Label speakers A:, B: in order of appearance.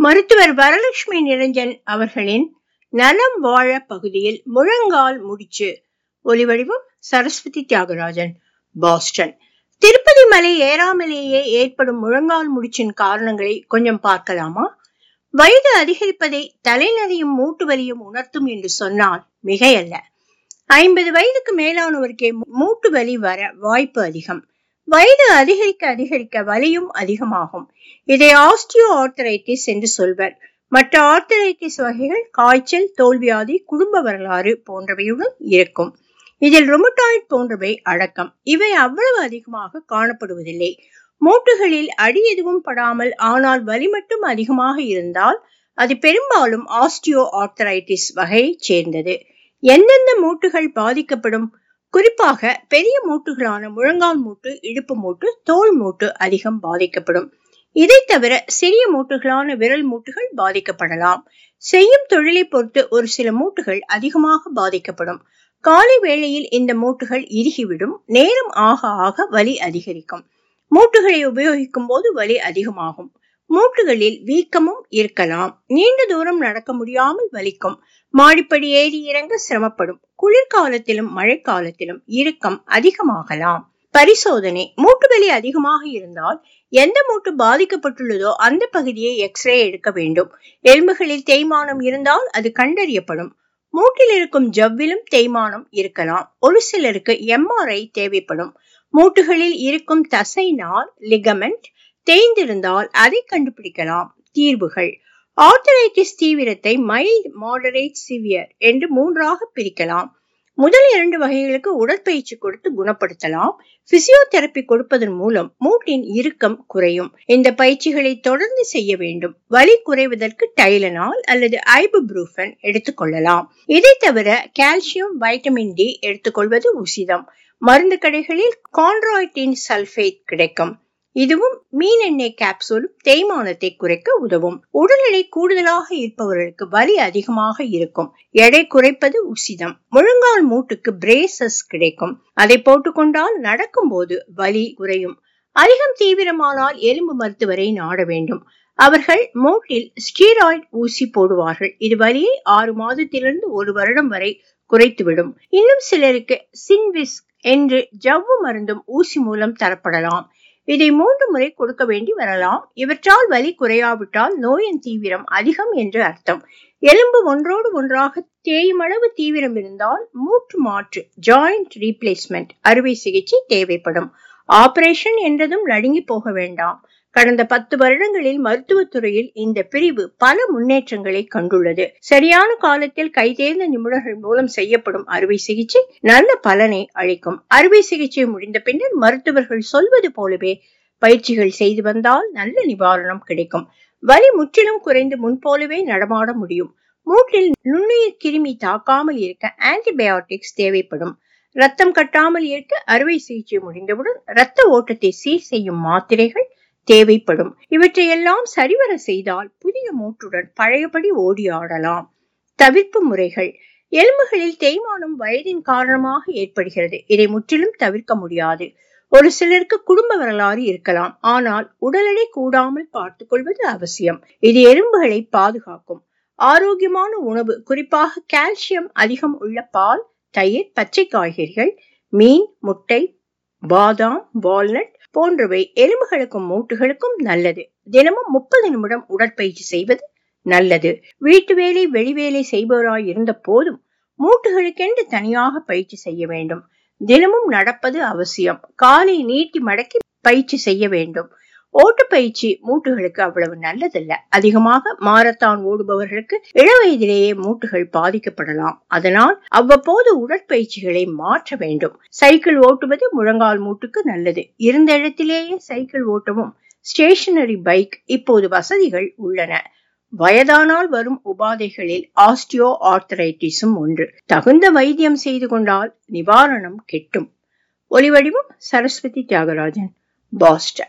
A: மருத்துவர் வரலட்சுமி நிரஞ்சன் அவர்களின் நலம் வாழ பகுதியில் முழங்கால் முடிச்சு ஒலிவடிவம் சரஸ்வதி தியாகராஜன் பாஸ்டன் திருப்பதி மலை ஏறாமலேயே ஏற்படும் முழங்கால் முடிச்சின் காரணங்களை கொஞ்சம் பார்க்கலாமா வயது அதிகரிப்பதை தலைநதியும் மூட்டு வலியும் உணர்த்தும் என்று சொன்னால் மிகையல்ல ஐம்பது வயதுக்கு மேலானவருக்கே மூட்டு வலி வர வாய்ப்பு அதிகம் வயது அதிகரிக்க அதிகரிக்க வலியும் அதிகமாகும் இதை ஆஸ்டியோ ஆர்த்தரைட்டிஸ் என்று சொல்வர் மற்ற ஆர்த்தரைட்டிஸ் வகைகள் காய்ச்சல் தோல்வியாதி குடும்ப வரலாறு போன்றவையுடன் இருக்கும் இதில் ரொமட்டாய்ட் போன்றவை அடக்கம் இவை அவ்வளவு அதிகமாக காணப்படுவதில்லை மூட்டுகளில் அடி எதுவும் படாமல் ஆனால் வலி மட்டும் அதிகமாக இருந்தால் அது பெரும்பாலும் ஆஸ்டியோ ஆர்த்தரைட்டிஸ் வகையைச் சேர்ந்தது எந்தெந்த மூட்டுகள் பாதிக்கப்படும் குறிப்பாக பெரிய மூட்டுகளான முழங்கால் மூட்டு இடுப்பு மூட்டு தோல் மூட்டு அதிகம் பாதிக்கப்படும் இதை தவிர சிறிய மூட்டுகளான விரல் மூட்டுகள் பாதிக்கப்படலாம் செய்யும் தொழிலை பொறுத்து ஒரு சில மூட்டுகள் அதிகமாக பாதிக்கப்படும் காலை வேளையில் இந்த மூட்டுகள் இறுகிவிடும் நேரம் ஆக ஆக வலி அதிகரிக்கும் மூட்டுகளை உபயோகிக்கும் போது வலி அதிகமாகும் மூட்டுகளில் வீக்கமும் இருக்கலாம் நீண்ட தூரம் நடக்க முடியாமல் வலிக்கும் மாடிப்படி ஏறி இறங்க சிரமப்படும் குளிர்காலத்திலும் மழைக்காலத்திலும் இறுக்கம் அதிகமாகலாம் பரிசோதனை மூட்டு வலி அதிகமாக இருந்தால் எந்த மூட்டு பாதிக்கப்பட்டுள்ளதோ அந்த பகுதியை எக்ஸ்ரே எடுக்க வேண்டும் எலும்புகளில் தேய்மானம் இருந்தால் அது கண்டறியப்படும் மூட்டில் இருக்கும் ஜவ்விலும் தேய்மானம் இருக்கலாம் ஒரு சிலருக்கு எம்ஆர்ஐ தேவைப்படும் மூட்டுகளில் இருக்கும் தசை நார் லிகமெண்ட் தேய்ந்திருந்தால் அதை கண்டுபிடிக்கலாம் தீர்வுகள் ஆர்த்தரைட்டிஸ் தீவிரத்தை மைல்ட் மாடரேட் சிவியர் என்று மூன்றாக பிரிக்கலாம் முதல் இரண்டு வகைகளுக்கு உடற்பயிற்சி கொடுத்து குணப்படுத்தலாம் பிசியோதெரப்பி கொடுப்பதன் மூலம் மூட்டின் இறுக்கம் குறையும் இந்த பயிற்சிகளை தொடர்ந்து செய்ய வேண்டும் வலி குறைவதற்கு டைலனால் அல்லது ஐபுப்ரூஃபன் எடுத்துக்கொள்ளலாம் இதை தவிர கால்சியம் வைட்டமின் டி எடுத்துக்கொள்வது உசிதம் மருந்து கடைகளில் கான்ட்ராய்டின் சல்பேட் கிடைக்கும் இதுவும் மீன் எண்ணெய் கேப்சூலும் தேய்மானத்தை குறைக்க உதவும் உடல் எடை கூடுதலாக இருப்பவர்களுக்கு வலி அதிகமாக இருக்கும் எடை குறைப்பது உசிதம் முழங்கால் மூட்டுக்கு பிரேசஸ் கிடைக்கும் அதை போட்டுக்கொண்டால் நடக்கும் போது வலி குறையும் அதிகம் தீவிரமானால் எலும்பு மருத்துவரை நாட வேண்டும் அவர்கள் மூட்டில் ஸ்டீராய்டு ஊசி போடுவார்கள் இது வலியை ஆறு மாதத்திலிருந்து ஒரு வருடம் வரை குறைத்துவிடும் இன்னும் சிலருக்கு சின்விஸ் என்று ஜவ்வு மருந்தும் ஊசி மூலம் தரப்படலாம் இதை மூன்று முறை கொடுக்க வேண்டி வரலாம் இவற்றால் வலி குறையாவிட்டால் நோயின் தீவிரம் அதிகம் என்று அர்த்தம் எலும்பு ஒன்றோடு ஒன்றாக தேயும் அளவு தீவிரம் இருந்தால் மூட்டு மாற்று ஜாயிண்ட் ரீப்ளேஸ்மெண்ட் அறுவை சிகிச்சை தேவைப்படும் ஆபரேஷன் என்றதும் நடுங்கி போக வேண்டாம் கடந்த பத்து வருடங்களில் மருத்துவத்துறையில் இந்த பிரிவு பல முன்னேற்றங்களை கண்டுள்ளது சரியான காலத்தில் கைதேர்ந்த நிபுணர்கள் மூலம் செய்யப்படும் அறுவை சிகிச்சை நல்ல பலனை அளிக்கும் அறுவை சிகிச்சை முடிந்த பின்னர் மருத்துவர்கள் சொல்வது போலவே பயிற்சிகள் செய்து வந்தால் நல்ல நிவாரணம் கிடைக்கும் வலி முற்றிலும் குறைந்து முன்போலவே நடமாட முடியும் மூட்டில் நுண்ணுயிர் கிருமி தாக்காமல் இருக்க ஆன்டிபயோட்டிக்ஸ் தேவைப்படும் ரத்தம் கட்டாமல் இருக்க அறுவை சிகிச்சை முடிந்தவுடன் இரத்த ஓட்டத்தை சீர் செய்யும் மாத்திரைகள் தேவைப்படும் இவற்றையெல்லாம் சரிவர செய்தால் புதிய மூட்டுடன் பழையபடி ஓடி ஆடலாம் தவிர்ப்பு முறைகள் எலும்புகளில் தேய்மானம் வயதின் காரணமாக ஏற்படுகிறது இதை முற்றிலும் தவிர்க்க முடியாது ஒரு சிலருக்கு குடும்ப வரலாறு இருக்கலாம் ஆனால் உடல் எடை கூடாமல் பார்த்துக் கொள்வது அவசியம் இது எலும்புகளை பாதுகாக்கும் ஆரோக்கியமான உணவு குறிப்பாக கால்சியம் அதிகம் உள்ள பால் தயிர் பச்சை காய்கறிகள் மீன் முட்டை பாதாம் வால்நட் போன்றவை எலும்புகளுக்கும் மூட்டுகளுக்கும் நல்லது தினமும் முப்பது நிமிடம் உடற்பயிற்சி செய்வது நல்லது வீட்டு வேலை வெளிவேலை செய்பவராய் இருந்த போதும் மூட்டுகளுக்கென்று தனியாக பயிற்சி செய்ய வேண்டும் தினமும் நடப்பது அவசியம் காலை நீட்டி மடக்கி பயிற்சி செய்ய வேண்டும் ஓட்டப்பயிற்சி மூட்டுகளுக்கு அவ்வளவு நல்லதல்ல அதிகமாக மாரத்தான் ஓடுபவர்களுக்கு இளவயதிலேயே மூட்டுகள் பாதிக்கப்படலாம் அதனால் அவ்வப்போது உடற்பயிற்சிகளை மாற்ற வேண்டும் சைக்கிள் ஓட்டுவது முழங்கால் மூட்டுக்கு நல்லது இருந்த இடத்திலேயே சைக்கிள் ஓட்டவும் ஸ்டேஷனரி பைக் இப்போது வசதிகள் உள்ளன வயதானால் வரும் உபாதைகளில் ஆஸ்டியோ ஆர்த்தரைட்டிஸும் ஒன்று தகுந்த வைத்தியம் செய்து கொண்டால் நிவாரணம் கிட்டும் ஒலிவடிவம் சரஸ்வதி தியாகராஜன் பாஸ்டன்